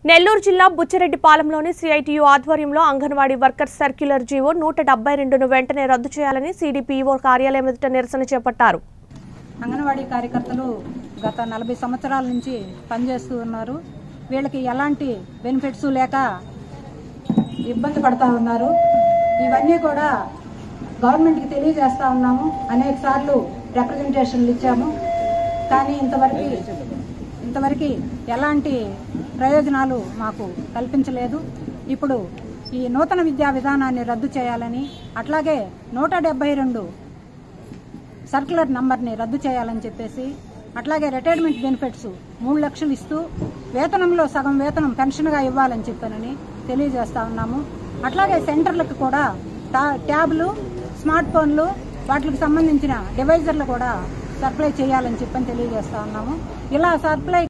నెల్లూరు జిల్లా బుచ్చిరెడ్డిపాలెంలోని సిఐటియు ఆధ్వర్యంలో anganwadi workers circular GO నూట డెబ్బై రెండును వెంటనే రద్దు చేయాలని సిడిపిఓ కార్యాలయం ఎదుట నిరసన చేపట్టారు అంగన్వాడీ కార్యకర్తలు గత నలభై సంవత్సరాల నుంచి పనిచేస్తూ ఉన్నారు వీళ్ళకి ఎలాంటి బెనిఫిట్స్ లేక ఇబ్బంది పడతా ఉన్నారు ఇవన్నీ కూడా గవర్నమెంట్కి తెలియజేస్తా ఉన్నాము అనేక సార్లు రిప్రజెంటేషన్లు ఇచ్చాము కానీ ఇంతవరకు ఇంతవరకు ఎలాంటి ప్రయోజనాలు మాకు కల్పించలేదు ఇప్పుడు ఈ నూతన విద్యా విధానాన్ని రద్దు చేయాలని అట్లాగే నూట డెబ్బై రెండు సర్క్యులర్ నంబర్ని రద్దు చేయాలని చెప్పేసి అట్లాగే రిటైర్మెంట్ బెనిఫిట్స్ మూడు లక్షలు ఇస్తూ వేతనంలో సగం వేతనం పెన్షన్గా ఇవ్వాలని చెప్పానని తెలియజేస్తా ఉన్నాము అట్లాగే సెంటర్లకు కూడా టా- ట్యాబ్లు స్మార్ట్ ఫోన్లు వాటికి సంబంధించిన డివైజర్లు కూడా సప్లై చేయాలని చెప్పని తెలియజేస్తా ఉన్నాము ఇలా సప్లై